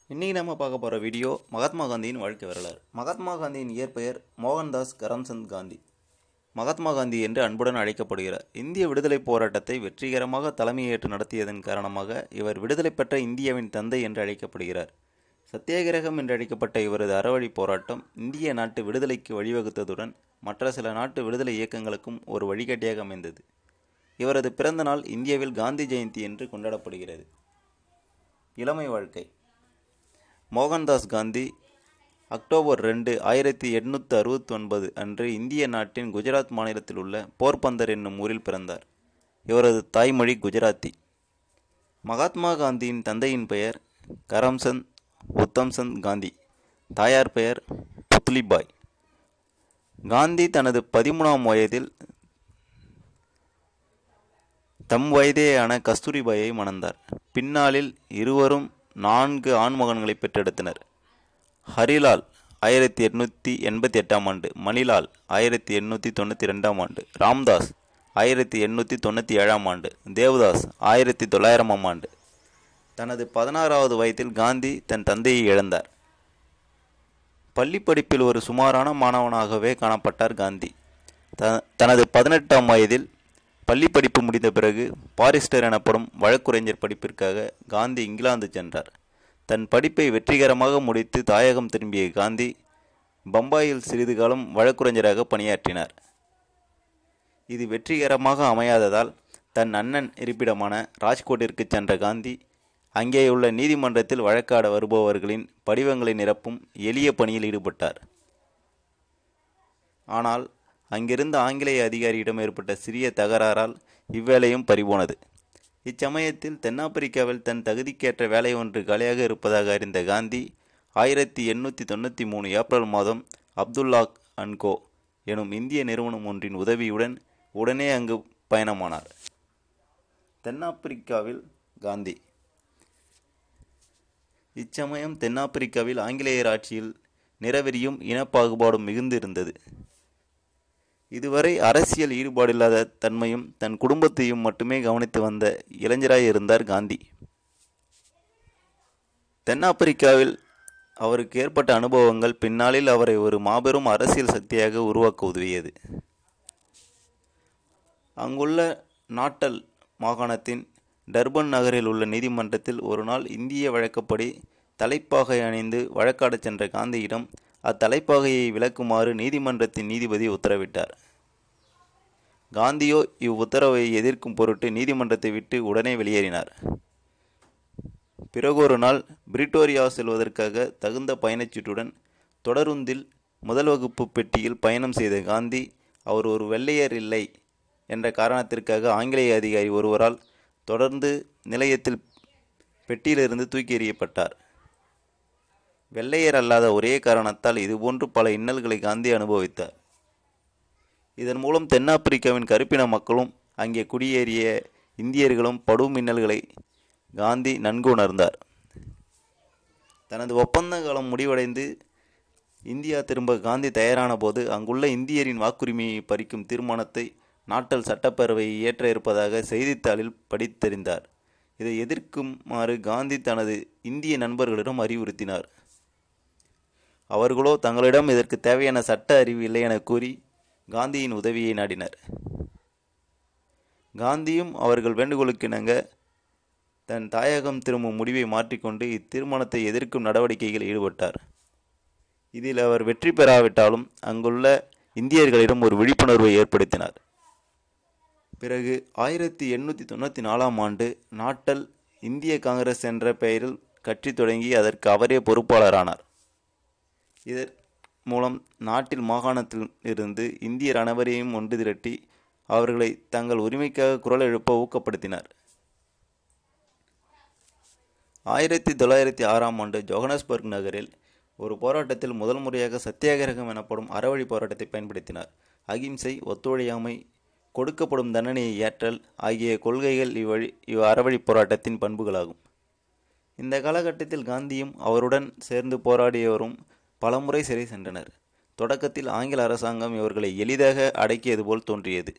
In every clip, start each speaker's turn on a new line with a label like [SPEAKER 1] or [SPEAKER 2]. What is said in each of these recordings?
[SPEAKER 1] இன்றைக்கி நம்ம பார்க்க போகிற வீடியோ மகாத்மா காந்தியின் வாழ்க்கை வரலாறு மகாத்மா காந்தியின் இயற்பெயர் மோகன்தாஸ் கரம்சந்த் காந்தி மகாத்மா காந்தி என்று அன்புடன் அழைக்கப்படுகிறார் இந்திய விடுதலைப் போராட்டத்தை வெற்றிகரமாக தலைமையேற்று நடத்தியதன் காரணமாக இவர் விடுதலை பெற்ற இந்தியாவின் தந்தை என்று அழைக்கப்படுகிறார் சத்தியாகிரகம் என்று அழைக்கப்பட்ட இவரது அறவழி போராட்டம் இந்திய நாட்டு விடுதலைக்கு வழிவகுத்ததுடன் மற்ற சில நாட்டு விடுதலை இயக்கங்களுக்கும் ஒரு வழிகாட்டியாக அமைந்தது இவரது பிறந்த நாள் இந்தியாவில் காந்தி ஜெயந்தி என்று கொண்டாடப்படுகிறது இளமை வாழ்க்கை மோகன்தாஸ் காந்தி அக்டோபர் ரெண்டு ஆயிரத்தி எட்நூற்றி அறுபத்தி ஒன்பது அன்று இந்திய நாட்டின் குஜராத் மாநிலத்தில் உள்ள போர்பந்தர் என்னும் ஊரில் பிறந்தார் இவரது தாய்மொழி குஜராத்தி மகாத்மா காந்தியின் தந்தையின் பெயர் கரம்சந்த் உத்தம்சந்த் காந்தி தாயார் பெயர் புத்லிபாய் காந்தி தனது பதிமூணாம் வயதில் தம் வயதேயான கஸ்தூரிபாயை மணந்தார் பின்னாளில் இருவரும் நான்கு ஆண்மகன்களை பெற்றெடுத்தனர் ஹரிலால் ஆயிரத்தி எட்நூற்றி எண்பத்தி எட்டாம் ஆண்டு மணிலால் ஆயிரத்தி எண்ணூற்றி தொண்ணூற்றி ரெண்டாம் ஆண்டு ராம்தாஸ் ஆயிரத்தி எண்ணூற்றி தொண்ணூற்றி ஏழாம் ஆண்டு தேவதாஸ் ஆயிரத்தி தொள்ளாயிரமாம் ஆண்டு தனது பதினாறாவது வயதில் காந்தி தன் தந்தையை இழந்தார் பள்ளி படிப்பில் ஒரு சுமாரான மாணவனாகவே காணப்பட்டார் காந்தி த தனது பதினெட்டாம் வயதில் பள்ளி படிப்பு முடிந்த பிறகு பாரிஸ்டர் எனப்படும் வழக்குரைஞர் படிப்பிற்காக காந்தி இங்கிலாந்து சென்றார் தன் படிப்பை வெற்றிகரமாக முடித்து தாயகம் திரும்பிய காந்தி பம்பாயில் சிறிது காலம் வழக்குரைஞராக பணியாற்றினார் இது வெற்றிகரமாக அமையாததால் தன் அண்ணன் இருப்பிடமான ராஜ்கோட்டிற்கு சென்ற காந்தி அங்கேயுள்ள நீதிமன்றத்தில் வழக்காட வருபவர்களின் படிவங்களை நிரப்பும் எளிய பணியில் ஈடுபட்டார் ஆனால் அங்கிருந்த ஆங்கிலேய அதிகாரியிடம் ஏற்பட்ட சிறிய தகராறால் இவ்வேலையும் பறிபோனது இச்சமயத்தில் தென்னாப்பிரிக்காவில் தன் தகுதிக்கேற்ற வேலை ஒன்று காலியாக இருப்பதாக அறிந்த காந்தி ஆயிரத்தி எண்ணூற்றி தொண்ணூற்றி மூணு ஏப்ரல் மாதம் அப்துல்லாக் அன்கோ எனும் இந்திய நிறுவனம் ஒன்றின் உதவியுடன் உடனே அங்கு பயணமானார் தென்னாப்பிரிக்காவில் காந்தி இச்சமயம் தென்னாப்பிரிக்காவில் ஆங்கிலேயர் ஆட்சியில் நிறவெறியும் இனப்பாகுபாடும் மிகுந்திருந்தது இதுவரை அரசியல் ஈடுபாடில்லாத தன்மையும் தன் குடும்பத்தையும் மட்டுமே கவனித்து வந்த இளைஞராய் இருந்தார் காந்தி தென்னாப்பிரிக்காவில் அவருக்கு ஏற்பட்ட அனுபவங்கள் பின்னாளில் அவரை ஒரு மாபெரும் அரசியல் சக்தியாக உருவாக்க உதவியது அங்குள்ள நாட்டல் மாகாணத்தின் டர்பன் நகரில் உள்ள நீதிமன்றத்தில் ஒரு நாள் இந்திய வழக்கப்படி தலைப்பாகை அணிந்து வழக்காடச் சென்ற காந்தியிடம் அத்தலைப்பாகையை விளக்குமாறு நீதிமன்றத்தின் நீதிபதி உத்தரவிட்டார் காந்தியோ இவ்வுத்தரவை எதிர்க்கும் பொருட்டு நீதிமன்றத்தை விட்டு உடனே வெளியேறினார் பிறகொரு நாள் பிரிட்டோரியா செல்வதற்காக தகுந்த பயணச்சீட்டுடன் தொடருந்தில் முதல் வகுப்பு பெட்டியில் பயணம் செய்த காந்தி அவர் ஒரு வெள்ளையர் இல்லை என்ற காரணத்திற்காக ஆங்கிலேய அதிகாரி ஒருவரால் தொடர்ந்து நிலையத்தில் பெட்டியிலிருந்து தூக்கி எறியப்பட்டார் வெள்ளையர் அல்லாத ஒரே காரணத்தால் இதுபோன்று பல இன்னல்களை காந்தி அனுபவித்தார் இதன் மூலம் தென்னாப்பிரிக்காவின் கருப்பின மக்களும் அங்கே குடியேறிய இந்தியர்களும் படும் இன்னல்களை காந்தி நன்கு உணர்ந்தார் தனது ஒப்பந்த காலம் முடிவடைந்து இந்தியா திரும்ப காந்தி தயாரான போது அங்குள்ள இந்தியரின் வாக்குரிமையை பறிக்கும் தீர்மானத்தை நாட்டல் சட்டப்பேரவை இயற்ற இருப்பதாக செய்தித்தாளில் படித்தறிந்தார் இதை எதிர்க்குமாறு காந்தி தனது இந்திய நண்பர்களிடம் அறிவுறுத்தினார் அவர்களோ தங்களிடம் இதற்கு தேவையான சட்ட அறிவு இல்லை என கூறி காந்தியின் உதவியை நாடினர் காந்தியும் அவர்கள் வேண்டுகோளுக்கிணங்க தன் தாயகம் திரும்பும் முடிவை மாற்றிக்கொண்டு இத்தீர்மானத்தை எதிர்க்கும் நடவடிக்கையில் ஈடுபட்டார் இதில் அவர் வெற்றி பெறாவிட்டாலும் அங்குள்ள இந்தியர்களிடம் ஒரு விழிப்புணர்வை ஏற்படுத்தினார் பிறகு ஆயிரத்தி எண்ணூற்றி தொண்ணூற்றி நாலாம் ஆண்டு நாட்டல் இந்திய காங்கிரஸ் என்ற பெயரில் கட்சி தொடங்கி அதற்கு அவரே பொறுப்பாளரானார் இதன் மூலம் நாட்டில் மாகாணத்தில் இருந்து இந்தியர் அனைவரையும் ஒன்று திரட்டி அவர்களை தங்கள் உரிமைக்காக குரல் எழுப்ப ஊக்கப்படுத்தினார் ஆயிரத்தி தொள்ளாயிரத்தி ஆறாம் ஆண்டு ஜோகனஸ்பர்க் நகரில் ஒரு போராட்டத்தில் முதல் முறையாக சத்தியாகிரகம் எனப்படும் அறவழி போராட்டத்தை பயன்படுத்தினார் அகிம்சை ஒத்துழையாமை கொடுக்கப்படும் தண்டனையை ஏற்றல் ஆகிய கொள்கைகள் இவ்வழி இவ் அறவழி போராட்டத்தின் பண்புகளாகும் இந்த காலகட்டத்தில் காந்தியும் அவருடன் சேர்ந்து போராடியவரும் பலமுறை சிறை சென்றனர் தொடக்கத்தில் ஆங்கில அரசாங்கம் இவர்களை எளிதாக அடக்கியது போல் தோன்றியது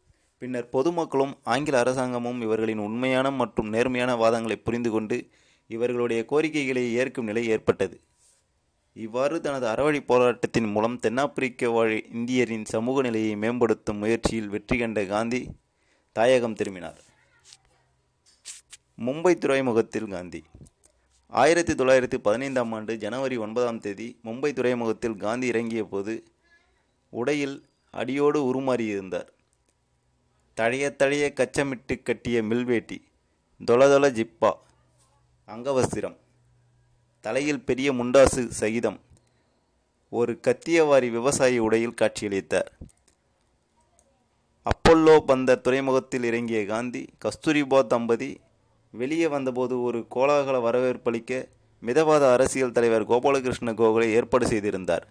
[SPEAKER 1] பின்னர் பொதுமக்களும் ஆங்கில அரசாங்கமும் இவர்களின் உண்மையான மற்றும் நேர்மையான வாதங்களை புரிந்து கொண்டு இவர்களுடைய கோரிக்கைகளை ஏற்கும் நிலை ஏற்பட்டது இவ்வாறு தனது அறவழி போராட்டத்தின் மூலம் தென்னாப்பிரிக்க வாழ் இந்தியரின் சமூக நிலையை மேம்படுத்தும் முயற்சியில் வெற்றி கண்ட காந்தி தாயகம் திரும்பினார் மும்பை துறைமுகத்தில் காந்தி ஆயிரத்தி தொள்ளாயிரத்தி பதினைந்தாம் ஆண்டு ஜனவரி ஒன்பதாம் தேதி மும்பை துறைமுகத்தில் காந்தி இறங்கிய போது உடையில் அடியோடு உருமாறியிருந்தார் தழைய தழைய கச்சமிட்டு கட்டிய மில்வேட்டி தொளதொள ஜிப்பா அங்கவஸ்திரம் தலையில் பெரிய முண்டாசு சகிதம் ஒரு கத்தியவாரி விவசாயி உடையில் காட்சியளித்தார் அப்பல்லோ பந்தர் துறைமுகத்தில் இறங்கிய காந்தி கஸ்தூரிபா தம்பதி வெளியே வந்தபோது ஒரு கோலாகல வரவேற்பளிக்க மிதவாத அரசியல் தலைவர் கோபாலகிருஷ்ண கோகலே ஏற்பாடு செய்திருந்தார்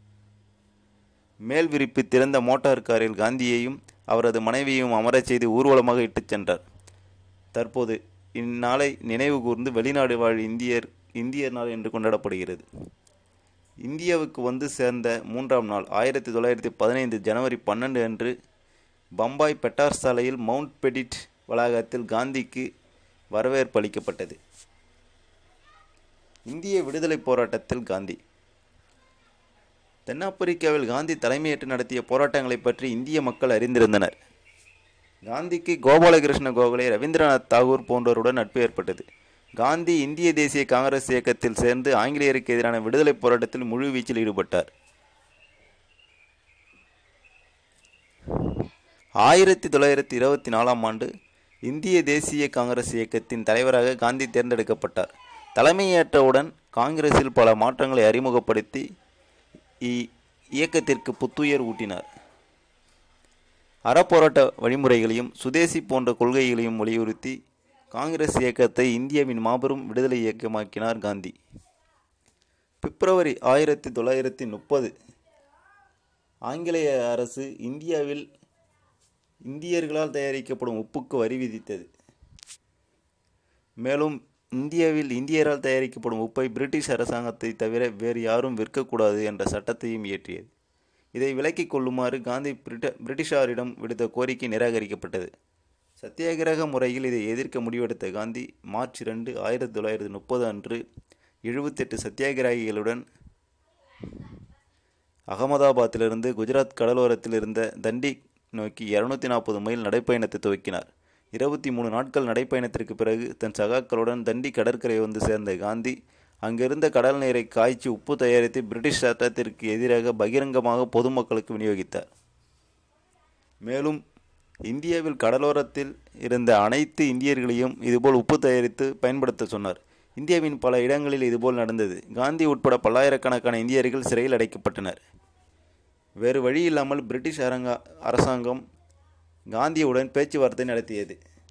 [SPEAKER 1] மேல் விரிப்பு திறந்த மோட்டார் காரில் காந்தியையும் அவரது மனைவியையும் அமரச் செய்து ஊர்வலமாக இட்டுச் சென்றார் தற்போது இந்நாளை நினைவு கூர்ந்து வெளிநாடு வாழ் இந்தியர் இந்தியர் நாள் என்று கொண்டாடப்படுகிறது இந்தியாவுக்கு வந்து சேர்ந்த மூன்றாம் நாள் ஆயிரத்தி தொள்ளாயிரத்தி பதினைந்து ஜனவரி பன்னெண்டு அன்று பம்பாய் பெட்டார் சாலையில் மவுண்ட் பெடிட் வளாகத்தில் காந்திக்கு வரவேற்பு அளிக்கப்பட்டது இந்திய விடுதலை போராட்டத்தில் காந்தி தென்னாப்பிரிக்காவில் காந்தி தலைமையேற்று நடத்திய போராட்டங்களை பற்றி இந்திய மக்கள் அறிந்திருந்தனர் காந்திக்கு கோபாலகிருஷ்ண கோகலே ரவீந்திரநாத் தாகூர் போன்றோருடன் நட்பு ஏற்பட்டது காந்தி இந்திய தேசிய காங்கிரஸ் இயக்கத்தில் சேர்ந்து ஆங்கிலேயருக்கு எதிரான விடுதலை போராட்டத்தில் முழு வீச்சில் ஈடுபட்டார் ஆயிரத்தி தொள்ளாயிரத்தி இருபத்தி நாலாம் ஆண்டு இந்திய தேசிய காங்கிரஸ் இயக்கத்தின் தலைவராக காந்தி தேர்ந்தெடுக்கப்பட்டார் தலைமையேற்றவுடன் காங்கிரஸில் பல மாற்றங்களை அறிமுகப்படுத்தி இ- இயக்கத்திற்கு புத்துயிர் ஊட்டினார் அறப்போராட்ட வழிமுறைகளையும் சுதேசி போன்ற கொள்கைகளையும் வலியுறுத்தி காங்கிரஸ் இயக்கத்தை இந்தியாவின் மாபெரும் விடுதலை இயக்கமாக்கினார் காந்தி பிப்ரவரி ஆயிரத்தி தொள்ளாயிரத்தி முப்பது ஆங்கிலேய அரசு இந்தியாவில் இந்தியர்களால் தயாரிக்கப்படும் உப்புக்கு வரி விதித்தது மேலும் இந்தியாவில் இந்தியரால் தயாரிக்கப்படும் உப்பை பிரிட்டிஷ் அரசாங்கத்தை தவிர வேறு யாரும் விற்கக்கூடாது என்ற சட்டத்தையும் இயற்றியது இதை விலக்கிக் கொள்ளுமாறு காந்தி பிரிட்ட பிரிட்டிஷாரிடம் விடுத்த கோரிக்கை நிராகரிக்கப்பட்டது சத்தியாகிரக முறையில் இதை எதிர்க்க முடிவெடுத்த காந்தி மார்ச் இரண்டு ஆயிரத்தி தொள்ளாயிரத்தி முப்பது அன்று எழுபத்தெட்டு சத்தியாகிரகிகளுடன் அகமதாபாத்திலிருந்து குஜராத் கடலோரத்தில் இருந்த தண்டி நோக்கி இருநூத்தி நாற்பது மைல் நடைப்பயணத்தை துவக்கினார் இருபத்தி மூணு நாட்கள் நடைப்பயணத்திற்கு பிறகு தன் சகாக்களுடன் தண்டி கடற்கரை வந்து சேர்ந்த காந்தி அங்கிருந்த கடல் நீரை காய்ச்சி உப்பு தயாரித்து பிரிட்டிஷ் சட்டத்திற்கு எதிராக பகிரங்கமாக பொதுமக்களுக்கு விநியோகித்தார் மேலும் இந்தியாவில் கடலோரத்தில் இருந்த அனைத்து இந்தியர்களையும் இதுபோல் உப்பு தயாரித்து பயன்படுத்த சொன்னார் இந்தியாவின் பல இடங்களில் இதுபோல் நடந்தது காந்தி உட்பட பல்லாயிரக்கணக்கான இந்தியர்கள் சிறையில் அடைக்கப்பட்டனர் வேறு வழி இல்லாமல் பிரிட்டிஷ் அரங்க அரசாங்கம் காந்தியுடன் பேச்சுவார்த்தை நடத்தியது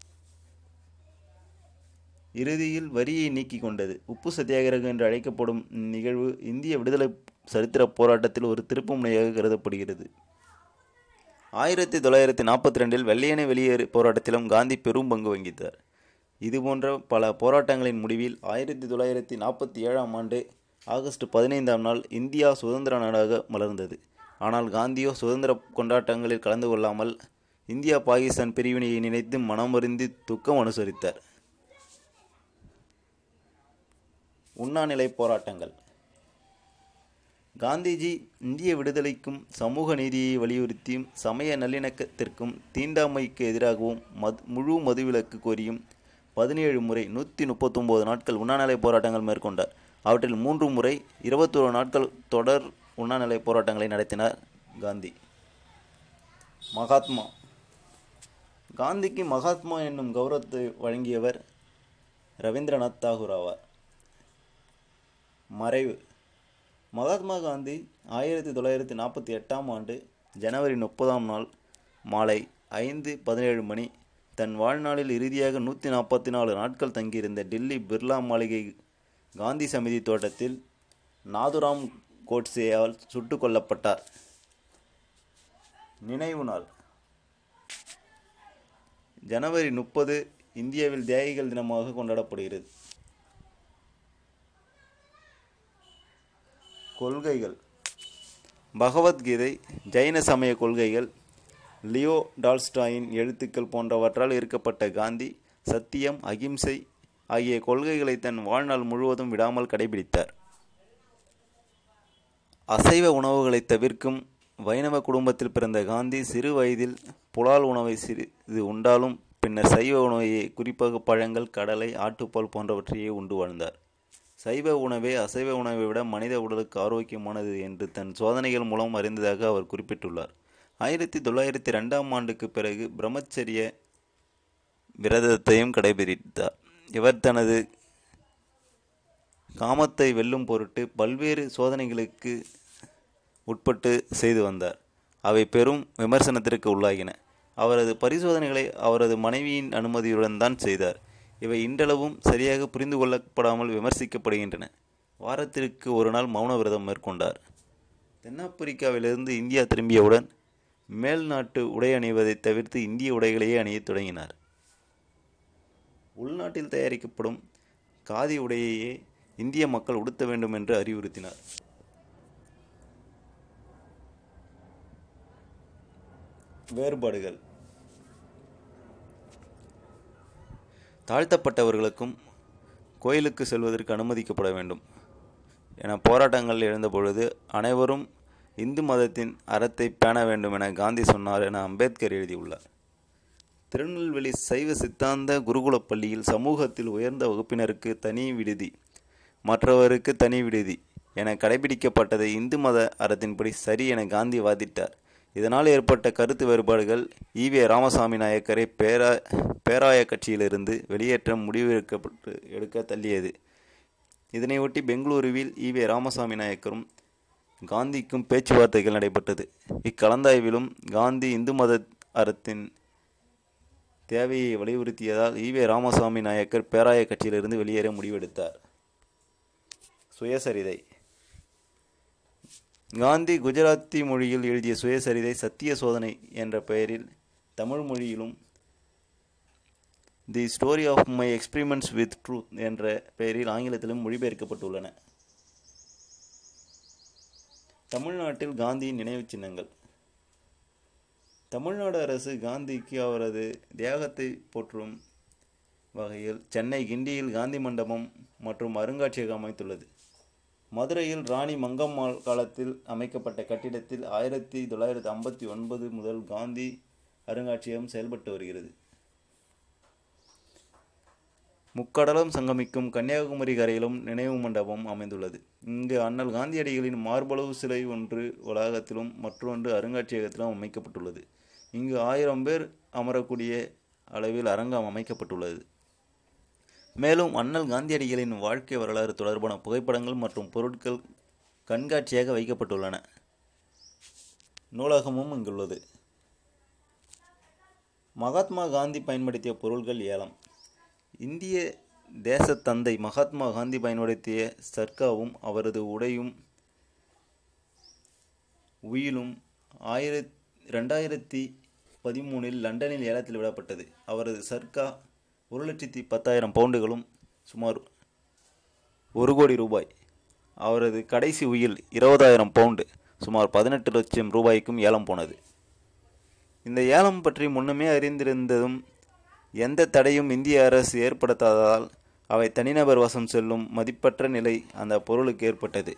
[SPEAKER 1] இறுதியில் வரியை நீக்கிக் கொண்டது உப்பு சத்தியாகிரகம் என்று அழைக்கப்படும் நிகழ்வு இந்திய விடுதலை சரித்திர போராட்டத்தில் ஒரு திருப்புமுனையாக கருதப்படுகிறது ஆயிரத்தி தொள்ளாயிரத்தி நாற்பத்தி ரெண்டில் வெள்ளையனே வெளியேறு போராட்டத்திலும் காந்தி பெரும் பங்கு வகித்தார் இதுபோன்ற பல போராட்டங்களின் முடிவில் ஆயிரத்தி தொள்ளாயிரத்தி நாற்பத்தி ஏழாம் ஆண்டு ஆகஸ்ட் பதினைந்தாம் நாள் இந்தியா சுதந்திர நாடாக மலர்ந்தது ஆனால் காந்தியோ சுதந்திர கொண்டாட்டங்களில் கலந்து கொள்ளாமல் இந்தியா பாகிஸ்தான் பிரிவினையை நினைத்து மனமறிந்து துக்கம் அனுசரித்தார் உண்ணாநிலை போராட்டங்கள் காந்திஜி இந்திய விடுதலைக்கும் சமூக நீதியை வலியுறுத்தியும் சமய நல்லிணக்கத்திற்கும் தீண்டாமைக்கு எதிராகவும் மது முழு மதுவிலக்கு கோரியும் பதினேழு முறை நூற்றி முப்பத்தொம்போது நாட்கள் உண்ணாநிலை போராட்டங்கள் மேற்கொண்டார் அவற்றில் மூன்று முறை இருபத்தோரு நாட்கள் தொடர் உண்ணாநிலை போராட்டங்களை நடத்தினார் காந்தி மகாத்மா காந்திக்கு மகாத்மா என்னும் கௌரவத்தை வழங்கியவர் ரவீந்திரநாத் தாகூர் ஆவார் மறைவு மகாத்மா காந்தி ஆயிரத்தி தொள்ளாயிரத்தி நாற்பத்தி எட்டாம் ஆண்டு ஜனவரி முப்பதாம் நாள் மாலை ஐந்து பதினேழு மணி தன் வாழ்நாளில் இறுதியாக நூற்றி நாற்பத்தி நாலு நாட்கள் தங்கியிருந்த டெல்லி பிர்லா மாளிகை காந்தி சமிதி தோட்டத்தில் நாதுராம் கோட்சேயால் சுட்டுக் கொல்லப்பட்டார் நினைவு நாள் ஜனவரி முப்பது இந்தியாவில் தியாகிகள் தினமாக கொண்டாடப்படுகிறது கொள்கைகள் பகவத்கீதை ஜைன சமய கொள்கைகள் லியோ டால்ஸ்டாயின் எழுத்துக்கள் போன்றவற்றால் ஈர்க்கப்பட்ட காந்தி சத்தியம் அகிம்சை ஆகிய கொள்கைகளை தன் வாழ்நாள் முழுவதும் விடாமல் கடைபிடித்தார் அசைவ உணவுகளை தவிர்க்கும் வைணவ குடும்பத்தில் பிறந்த காந்தி சிறு வயதில் புலால் உணவை சிறிது உண்டாலும் பின்னர் சைவ உணவையே குறிப்பாக பழங்கள் கடலை ஆட்டுப்பால் போன்றவற்றையே உண்டு வாழ்ந்தார் சைவ உணவே அசைவ உணவை விட மனித உடலுக்கு ஆரோக்கியமானது என்று தன் சோதனைகள் மூலம் அறிந்ததாக அவர் குறிப்பிட்டுள்ளார் ஆயிரத்தி தொள்ளாயிரத்தி ரெண்டாம் ஆண்டுக்கு பிறகு பிரம்மச்சரிய விரதத்தையும் கடைபிடித்தார் இவர் தனது காமத்தை வெல்லும் பொருட்டு பல்வேறு சோதனைகளுக்கு உட்பட்டு செய்து வந்தார் அவை பெரும் விமர்சனத்திற்கு உள்ளாகின அவரது பரிசோதனைகளை அவரது மனைவியின் அனுமதியுடன் தான் செய்தார் இவை இன்றளவும் சரியாக புரிந்து கொள்ளப்படாமல் விமர்சிக்கப்படுகின்றன வாரத்திற்கு ஒரு நாள் மௌன விரதம் மேற்கொண்டார் தென்னாப்பிரிக்காவிலிருந்து இந்தியா திரும்பியவுடன் மேல் நாட்டு உடை அணிவதை தவிர்த்து இந்திய உடைகளையே அணியத் தொடங்கினார் உள்நாட்டில் தயாரிக்கப்படும் காதி உடையையே இந்திய மக்கள் உடுத்த வேண்டும் என்று அறிவுறுத்தினார் வேறுபாடுகள் தாழ்த்தப்பட்டவர்களுக்கும் கோயிலுக்கு செல்வதற்கு அனுமதிக்கப்பட வேண்டும் என போராட்டங்கள் எழுந்தபொழுது அனைவரும் இந்து மதத்தின் அறத்தை பேண வேண்டும் என காந்தி சொன்னார் என அம்பேத்கர் எழுதியுள்ளார் திருநெல்வேலி சைவ சித்தாந்த குருகுலப் பள்ளியில் சமூகத்தில் உயர்ந்த வகுப்பினருக்கு தனி விடுதி மற்றவருக்கு தனி விடுதி என கடைபிடிக்கப்பட்டதை இந்து மத அறத்தின்படி சரி என காந்தி வாதிட்டார் இதனால் ஏற்பட்ட கருத்து வேறுபாடுகள் ஈவே ராமசாமி நாயக்கரை பேரா பேராய கட்சியிலிருந்து வெளியேற்ற முடிவு எடுக்கப்பட்டு எடுக்க தள்ளியது இதனையொட்டி பெங்களூருவில் ஈவே ராமசாமி நாயக்கரும் காந்திக்கும் பேச்சுவார்த்தைகள் நடைபெற்றது இக்கலந்தாய்விலும் காந்தி இந்து மத அறத்தின் தேவையை வலியுறுத்தியதால் ஈவே ராமசாமி நாயக்கர் பேராய கட்சியிலிருந்து வெளியேற முடிவெடுத்தார் சுயசரிதை காந்தி குஜராத்தி மொழியில் எழுதிய சுயசரிதை சத்திய சோதனை என்ற பெயரில் தமிழ் மொழியிலும் the story of my experiments with truth என்ற பெயரில் ஆங்கிலத்திலும் மொழிபெயர்க்கப்பட்டுள்ளன தமிழ்நாட்டில் காந்தியின் நினைவுச் சின்னங்கள் தமிழ்நாடு அரசு காந்திக்கு அவரது தியாகத்தை போற்றும் வகையில் சென்னை கிண்டியில் காந்தி மண்டபம் மற்றும் அருங்காட்சியகம் அமைத்துள்ளது மதுரையில் ராணி மங்கம்மாள் காலத்தில் அமைக்கப்பட்ட கட்டிடத்தில் ஆயிரத்தி தொள்ளாயிரத்தி ஐம்பத்தி ஒன்பது முதல் காந்தி அருங்காட்சியகம் செயல்பட்டு வருகிறது முக்கடலும் சங்கமிக்கும் கன்னியாகுமரி கரையிலும் நினைவு மண்டபம் அமைந்துள்ளது இங்கு அண்ணல் காந்தியடிகளின் மார்பளவு சிலை ஒன்று வளாகத்திலும் மற்றொன்று அருங்காட்சியகத்திலும் அமைக்கப்பட்டுள்ளது இங்கு ஆயிரம் பேர் அமரக்கூடிய அளவில் அரங்கம் அமைக்கப்பட்டுள்ளது மேலும் அண்ணல் காந்தியடிகளின் வாழ்க்கை வரலாறு தொடர்பான புகைப்படங்கள் மற்றும் பொருட்கள் கண்காட்சியாக வைக்கப்பட்டுள்ளன நூலகமும் இங்குள்ளது மகாத்மா காந்தி பயன்படுத்திய பொருட்கள் ஏலம் இந்திய தேசத் தந்தை மகாத்மா காந்தி பயன்படுத்திய சர்க்காவும் அவரது உடையும் உயிலும் ஆயிரத் ரெண்டாயிரத்தி பதிமூணில் லண்டனில் ஏலத்தில் விடப்பட்டது அவரது சர்க்கா ஒரு லட்சத்தி பத்தாயிரம் பவுண்டுகளும் சுமார் ஒரு கோடி ரூபாய் அவரது கடைசி உயில் இருபதாயிரம் பவுண்டு சுமார் பதினெட்டு லட்சம் ரூபாய்க்கும் ஏலம் போனது இந்த ஏலம் பற்றி முன்னமே அறிந்திருந்ததும் எந்த தடையும் இந்திய அரசு ஏற்படுத்தாததால் அவை தனிநபர் வசம் செல்லும் மதிப்பற்ற நிலை அந்த பொருளுக்கு ஏற்பட்டது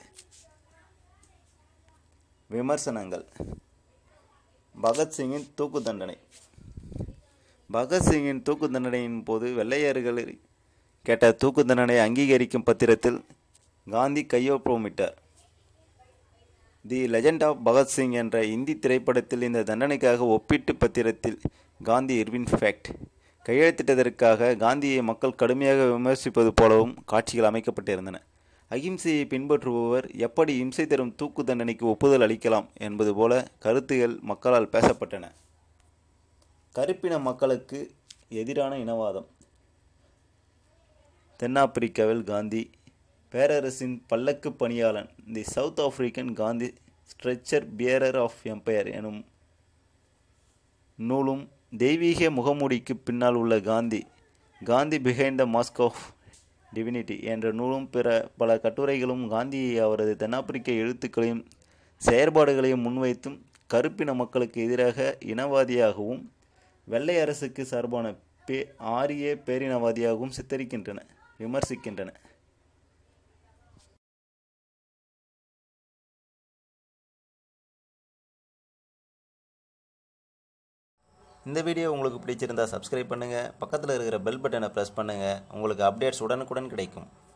[SPEAKER 1] விமர்சனங்கள் பகத்சிங்கின் தூக்கு தண்டனை பகத்சிங்கின் தூக்கு தண்டனையின் போது வெள்ளையர்கள் கேட்ட தூக்கு தண்டனை அங்கீகரிக்கும் பத்திரத்தில் காந்தி கையொப்பமிட்டார் தி லெஜெண்ட் ஆஃப் பகத்சிங் என்ற இந்தி திரைப்படத்தில் இந்த தண்டனைக்காக ஒப்பீட்டு பத்திரத்தில் காந்தி இர்வின் ஃபேக்ட் கையெழுத்திட்டதற்காக காந்தியை மக்கள் கடுமையாக விமர்சிப்பது போலவும் காட்சிகள் அமைக்கப்பட்டிருந்தன அகிம்சையை பின்பற்றுபவர் எப்படி இம்சை தரும் தூக்கு தண்டனைக்கு ஒப்புதல் அளிக்கலாம் என்பது போல கருத்துகள் மக்களால் பேசப்பட்டன கருப்பின மக்களுக்கு எதிரான இனவாதம் தென்னாப்பிரிக்காவில் காந்தி பேரரசின் பல்லக்கு பணியாளன் the South African Gandhi stretcher bearer of empire எனும் நூலும் தெய்வீக முகமூடிக்கு பின்னால் உள்ள Gandhi Gandhi behind the mask of divinity என்ற நூலும் பிற பல கட்டுரைகளும் காந்தியை அவரது தென்னாப்பிரிக்க எழுத்துக்களையும் செயற்பாடுகளையும் முன்வைத்தும் கருப்பின மக்களுக்கு எதிராக இனவாதியாகவும் வெள்ளை அரசுக்கு சார்பான பே ஆரிய பேரினவாதியாகவும் சித்தரிக்கின்றன விமர்சிக்கின்றன இந்த வீடியோ உங்களுக்கு பிடிச்சிருந்தா சப்ஸ்கிரைப் பண்ணுங்கள் பக்கத்தில் இருக்கிற பெல் பட்டனை ப்ரெஸ் பண்ணுங்கள் உங்களுக்கு அப்டேட்ஸ் உடனுக்குடன் கிடைக்கும்